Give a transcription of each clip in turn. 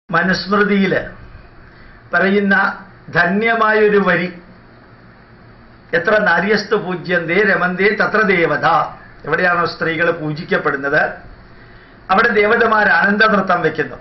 മനുസ്മൃതിയില് പറയുന്ന ധന്യമായൊരു വരി എത്ര നാര്യസ്തു പൂജ്യന്തേ രമന്തേ തത്ര ദേവത എവിടെയാണോ സ്ത്രീകൾ പൂജിക്കപ്പെടുന്നത് അവിടെ ദേവതമാർ ആനന്ദനൃത്തം വെക്കുന്നു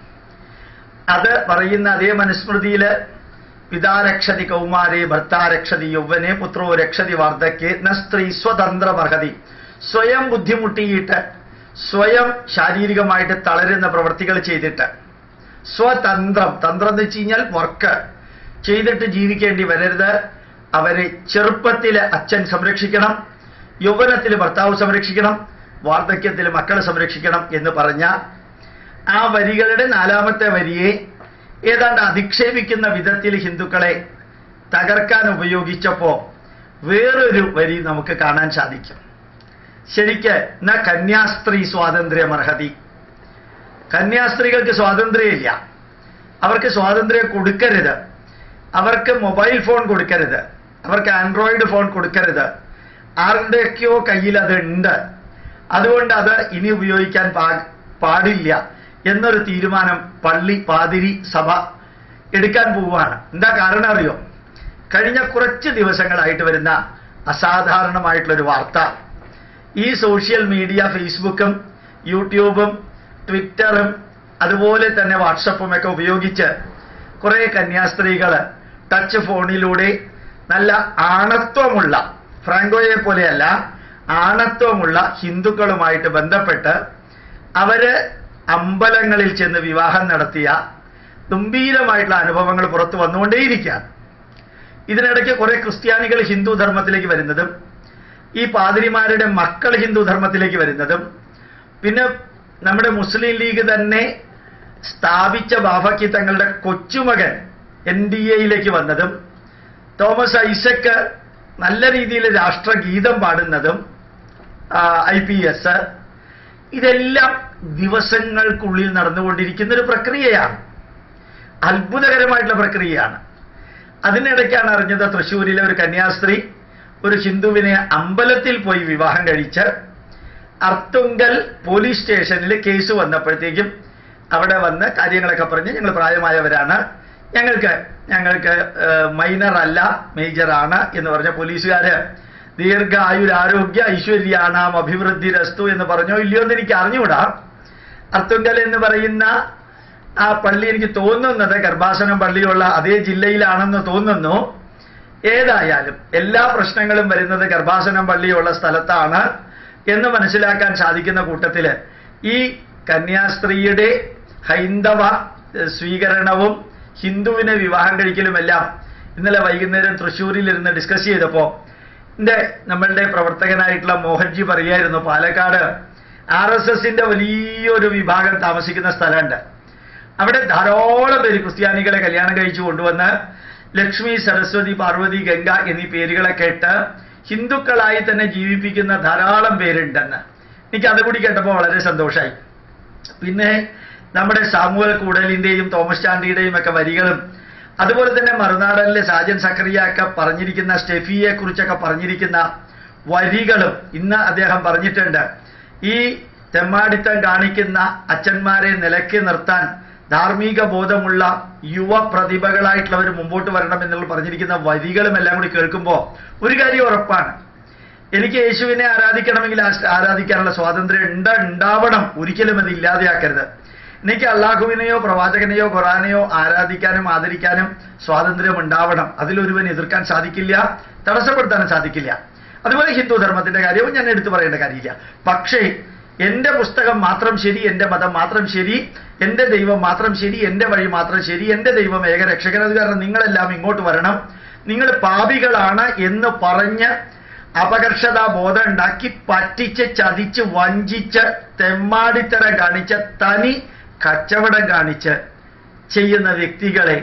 അത് പറയുന്ന അതേ മനുസ്മൃതിയില് പിതാ രക്ഷതി കൗമാരെ ഭർത്താ രക്ഷതി യൗവനെ പുത്രോ രക്ഷതി വാർദ്ധക്യെ ന സ്ത്രീ സ്വതന്ത്രമർഹതി സ്വയം ബുദ്ധിമുട്ടിയിട്ട് സ്വയം ശാരീരികമായിട്ട് തളരുന്ന പ്രവൃത്തികൾ ചെയ്തിട്ട് സ്വതന്ത്രം തന്ത്രം എന്ന് വെച്ച് കഴിഞ്ഞാൽ വർക്ക് ചെയ്തിട്ട് ജീവിക്കേണ്ടി വരരുത് അവരെ ചെറുപ്പത്തിൽ അച്ഛൻ സംരക്ഷിക്കണം യൗവനത്തിൽ ഭർത്താവ് സംരക്ഷിക്കണം വാർദ്ധക്യത്തിൽ മക്കളെ സംരക്ഷിക്കണം എന്ന് പറഞ്ഞ ആ വരികളുടെ നാലാമത്തെ വരിയെ ഏതാണ്ട് അധിക്ഷേപിക്കുന്ന വിധത്തിൽ ഹിന്ദുക്കളെ തകർക്കാൻ ഉപയോഗിച്ചപ്പോ വേറൊരു വരി നമുക്ക് കാണാൻ സാധിക്കും ശരിക്ക് ന കന്യാസ്ത്രീ സ്വാതന്ത്ര്യമർഹതി കന്യാസ്ത്രീകൾക്ക് സ്വാതന്ത്ര്യമില്ല അവർക്ക് സ്വാതന്ത്ര്യം കൊടുക്കരുത് അവർക്ക് മൊബൈൽ ഫോൺ കൊടുക്കരുത് അവർക്ക് ആൻഡ്രോയിഡ് ഫോൺ കൊടുക്കരുത് ആരുടെയൊക്കെയോ കയ്യിൽ അത് ഉണ്ട് അതുകൊണ്ട് അത് ഇനി ഉപയോഗിക്കാൻ പാ പാടില്ല എന്നൊരു തീരുമാനം പള്ളി പാതിരി സഭ എടുക്കാൻ പോവുകയാണ് എന്താ കാരണം അറിയോ കഴിഞ്ഞ കുറച്ച് ദിവസങ്ങളായിട്ട് വരുന്ന അസാധാരണമായിട്ടുള്ളൊരു വാർത്ത ഈ സോഷ്യൽ മീഡിയ ഫേസ്ബുക്കും യൂട്യൂബും ട്വിറ്ററും അതുപോലെ തന്നെ വാട്സപ്പും ഒക്കെ ഉപയോഗിച്ച് കുറെ കന്യാസ്ത്രീകൾ ടച്ച് ഫോണിലൂടെ നല്ല ആണത്വമുള്ള ഫ്രാങ്കോയെ പോലെയല്ല ആണത്വമുള്ള ഹിന്ദുക്കളുമായിട്ട് ബന്ധപ്പെട്ട് അവര് അമ്പലങ്ങളിൽ ചെന്ന് വിവാഹം നടത്തിയ ഗംഭീരമായിട്ടുള്ള അനുഭവങ്ങൾ പുറത്തു വന്നുകൊണ്ടേയിരിക്കുകയാണ് ഇതിനിടയ്ക്ക് കുറെ ക്രിസ്ത്യാനികൾ ഹിന്ദു ധർമ്മത്തിലേക്ക് വരുന്നതും ഈ പാതിരിമാരുടെ മക്കൾ ഹിന്ദു ധർമ്മത്തിലേക്ക് വരുന്നതും പിന്നെ നമ്മുടെ മുസ്ലിം ലീഗ് തന്നെ സ്ഥാപിച്ച ബാഫക്കി തങ്ങളുടെ കൊച്ചുമകൻ എൻ ഡി എയിലേക്ക് വന്നതും തോമസ് ഐസക്ക് നല്ല രീതിയിൽ രാഷ്ട്രഗീതം പാടുന്നതും ഐ പി എസ് ഇതെല്ലാം ദിവസങ്ങൾക്കുള്ളിൽ നടന്നുകൊണ്ടിരിക്കുന്ന ഒരു പ്രക്രിയയാണ് അത്ഭുതകരമായിട്ടുള്ള പ്രക്രിയയാണ് അതിനിടയ്ക്കാണ് അറിഞ്ഞത് തൃശ്ശൂരിലെ ഒരു കന്യാസ്ത്രീ ഒരു ഹിന്ദുവിനെ അമ്പലത്തിൽ പോയി വിവാഹം കഴിച്ച് അർത്തുങ്കൽ പോലീസ് സ്റ്റേഷനിൽ കേസ് വന്നപ്പോഴത്തേക്കും അവിടെ വന്ന് കാര്യങ്ങളൊക്കെ പറഞ്ഞ് ഞങ്ങൾ പ്രായമായവരാണ് ഞങ്ങൾക്ക് ഞങ്ങൾക്ക് മൈനർ അല്ല മേജർ ആണ് എന്ന് പറഞ്ഞ പോലീസുകാര് ദീർഘായുരാരോഗ്യ ഐശ്വര്യാണാം അഭിവൃദ്ധി രസ്തു എന്ന് പറഞ്ഞോ ഇല്ലയോ എന്ന് എനിക്ക് അറിഞ്ഞുകൂടാ അർത്തുങ്കൽ എന്ന് പറയുന്ന ആ പള്ളി എനിക്ക് തോന്നുന്നത് ഗർഭാസനം പള്ളിയുള്ള അതേ ജില്ലയിലാണെന്ന് തോന്നുന്നു ഏതായാലും എല്ലാ പ്രശ്നങ്ങളും വരുന്നത് ഗർഭാസനം പള്ളിയുള്ള സ്ഥലത്താണ് എന്ന് മനസ്സിലാക്കാൻ സാധിക്കുന്ന കൂട്ടത്തില് ഈ കന്യാസ്ത്രീയുടെ ഹൈന്ദവ സ്വീകരണവും ഹിന്ദുവിനെ വിവാഹം കഴിക്കലുമെല്ലാം ഇന്നലെ വൈകുന്നേരം തൃശ്ശൂരിൽ ഇരുന്ന് ഡിസ്കസ് ചെയ്തപ്പോ എന്റെ നമ്മളുടെ പ്രവർത്തകനായിട്ടുള്ള മോഹൻജി പറയായിരുന്നു പാലക്കാട് ആർ എസ് എസിന്റെ വലിയൊരു വിഭാഗം താമസിക്കുന്ന സ്ഥലമുണ്ട് അവിടെ ധാരാളം പേര് ക്രിസ്ത്യാനികളെ കല്യാണം കഴിച്ചു കൊണ്ടുവന്ന് ലക്ഷ്മി സരസ്വതി പാർവതി ഗംഗ എന്നീ പേരുകളെ കേട്ട് ഹിന്ദുക്കളായി തന്നെ ജീവിപ്പിക്കുന്ന ധാരാളം പേരുണ്ടെന്ന് എനിക്ക് അതുകൂടി കേട്ടപ്പോൾ വളരെ സന്തോഷമായി പിന്നെ നമ്മുടെ സാമുവൽ കൂടലിന്റെയും തോമസ് ചാണ്ടിയുടെയും ഒക്കെ വരികളും അതുപോലെ തന്നെ മറുനാടനിലെ സാജൻ സക്രിയ ഒക്കെ പറഞ്ഞിരിക്കുന്ന സ്റ്റെഫിയെ കുറിച്ചൊക്കെ പറഞ്ഞിരിക്കുന്ന വരികളും ഇന്ന് അദ്ദേഹം പറഞ്ഞിട്ടുണ്ട് ഈ തെമ്മാടിത്തം കാണിക്കുന്ന അച്ഛന്മാരെ നിലയ്ക്ക് നിർത്താൻ ധാർമ്മിക ബോധമുള്ള യുവ പ്രതിഭകളായിട്ടുള്ളവർ മുമ്പോട്ട് വരണം എന്നുള്ള പറഞ്ഞിരിക്കുന്ന വരികളും എല്ലാം കൂടി കേൾക്കുമ്പോൾ ഒരു കാര്യം ഉറപ്പാണ് എനിക്ക് യേശുവിനെ ആരാധിക്കണമെങ്കിൽ ആരാധിക്കാനുള്ള സ്വാതന്ത്ര്യം ഉണ്ട് ഉണ്ടാവണം ഒരിക്കലും അത് ഇല്ലാതെയാക്കരുത് എനിക്ക് അള്ളാഹുവിനെയോ പ്രവാചകനെയോ ഖുറാനെയോ ആരാധിക്കാനും ആദരിക്കാനും സ്വാതന്ത്ര്യം ഉണ്ടാവണം അതിലൊരുവൻ എതിർക്കാൻ സാധിക്കില്ല തടസ്സപ്പെടുത്താനും സാധിക്കില്ല അതുപോലെ ഹിന്ദു ധർമ്മത്തിന്റെ കാര്യവും ഞാൻ എടുത്തു പറയേണ്ട കാര്യമില്ല പക്ഷേ എന്റെ പുസ്തകം മാത്രം ശരി എന്റെ മതം മാത്രം ശരി എന്റെ ദൈവം മാത്രം ശരി എന്റെ വഴി മാത്രം ശരി എന്റെ ദൈവം ഏകരക്ഷകൻ അത് കാരണം നിങ്ങളെല്ലാം ഇങ്ങോട്ട് വരണം നിങ്ങൾ പാപികളാണ് എന്ന് പറഞ്ഞ് അപകർഷതാ ബോധം ഉണ്ടാക്കി പറ്റിച്ച് ചതിച്ച് വഞ്ചിച്ച് തെമ്മാടിത്തരം കാണിച്ച് തനി കച്ചവടം കാണിച്ച് ചെയ്യുന്ന വ്യക്തികളെ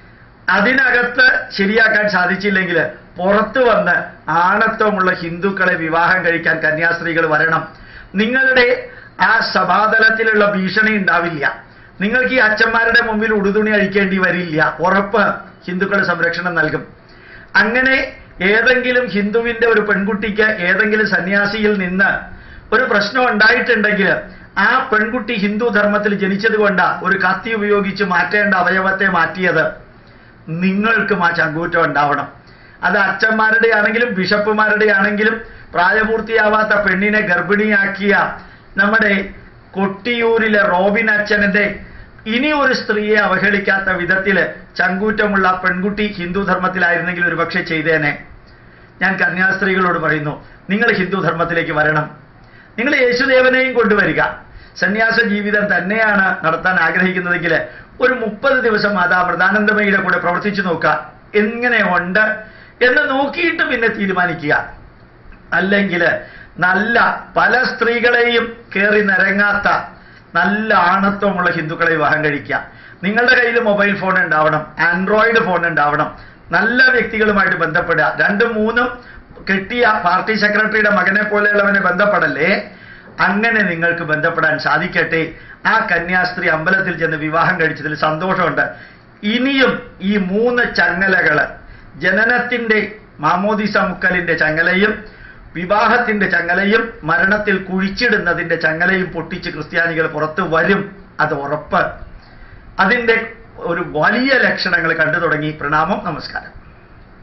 അതിനകത്ത് ശരിയാക്കാൻ സാധിച്ചില്ലെങ്കിൽ പുറത്തു വന്ന് ആണത്വമുള്ള ഹിന്ദുക്കളെ വിവാഹം കഴിക്കാൻ കന്യാസ്ത്രീകൾ വരണം നിങ്ങളുടെ ആ സഭാതലത്തിലുള്ള ഭീഷണി ഉണ്ടാവില്ല നിങ്ങൾക്ക് ഈ അച്ഛന്മാരുടെ മുമ്പിൽ ഉടുതുണി അഴിക്കേണ്ടി വരില്ല ഉറപ്പ് ഹിന്ദുക്കൾ സംരക്ഷണം നൽകും അങ്ങനെ ഏതെങ്കിലും ഹിന്ദുവിന്റെ ഒരു പെൺകുട്ടിക്ക് ഏതെങ്കിലും സന്യാസിയിൽ നിന്ന് ഒരു പ്രശ്നം ഉണ്ടായിട്ടുണ്ടെങ്കിൽ ആ പെൺകുട്ടി ഹിന്ദു ധർമ്മത്തിൽ ജനിച്ചത് കൊണ്ടാ ഒരു കത്തി ഉപയോഗിച്ച് മാറ്റേണ്ട അവയവത്തെ മാറ്റിയത് നിങ്ങൾക്കും ആ ചങ്കൂറ്റം ഉണ്ടാവണം അത് അച്ഛന്മാരുടെ ആണെങ്കിലും ബിഷപ്പുമാരുടെ ആണെങ്കിലും പ്രായപൂർത്തിയാവാത്ത പെണ്ണിനെ ഗർഭിണിയാക്കിയ നമ്മുടെ കൊട്ടിയൂരിലെ റോബിൻ അച്ഛനന്റെ ഇനി ഒരു സ്ത്രീയെ അവഹേളിക്കാത്ത വിധത്തില് ചങ്കൂറ്റമുള്ള പെൺകുട്ടി ഹിന്ദു ധർമ്മത്തിലായിരുന്നെങ്കിൽ ഒരുപക്ഷെ ചെയ്തേനെ ഞാൻ കന്യാസ്ത്രീകളോട് പറയുന്നു നിങ്ങൾ ഹിന്ദു ധർമ്മത്തിലേക്ക് വരണം നിങ്ങൾ യേശുദേവനെയും കൊണ്ടുവരിക സന്യാസ ജീവിതം തന്നെയാണ് നടത്താൻ ആഗ്രഹിക്കുന്നതെങ്കിൽ ഒരു മുപ്പത് ദിവസം മാതാ മൃതാനന്ദമയുടെ കൂടെ പ്രവർത്തിച്ചു നോക്കുക എങ്ങനെ ഉണ്ട് എന്ന് നോക്കിയിട്ട് പിന്നെ തീരുമാനിക്കുക അല്ലെങ്കിൽ നല്ല പല സ്ത്രീകളെയും കയറി നിരങ്ങാത്ത നല്ല ആണത്വമുള്ള ഹിന്ദുക്കളെ വിവാഹം കഴിക്കുക നിങ്ങളുടെ കയ്യിൽ മൊബൈൽ ഫോൺ ഉണ്ടാവണം ആൻഡ്രോയിഡ് ഫോൺ ഉണ്ടാവണം നല്ല വ്യക്തികളുമായിട്ട് ബന്ധപ്പെടുക രണ്ടും മൂന്നും കിട്ടിയ പാർട്ടി സെക്രട്ടറിയുടെ മകനെ പോലെയുള്ളവനെ ബന്ധപ്പെടല്ലേ അങ്ങനെ നിങ്ങൾക്ക് ബന്ധപ്പെടാൻ സാധിക്കട്ടെ ആ കന്യാസ്ത്രീ അമ്പലത്തിൽ ചെന്ന് വിവാഹം കഴിച്ചതിൽ സന്തോഷമുണ്ട് ഇനിയും ഈ മൂന്ന് ചങ്ങലകള് ജനനത്തിന്റെ മാമോദിസ മുക്കലിന്റെ ചങ്ങലയും വിവാഹത്തിന്റെ ചങ്ങലയും മരണത്തിൽ കുഴിച്ചിടുന്നതിന്റെ ചങ്ങലയും പൊട്ടിച്ച് ക്രിസ്ത്യാനികൾ പുറത്തു വരും അത് ഉറപ്പ് അതിന്റെ ഒരു വലിയ ലക്ഷണങ്ങൾ കണ്ടു തുടങ്ങി പ്രണാമം നമസ്കാരം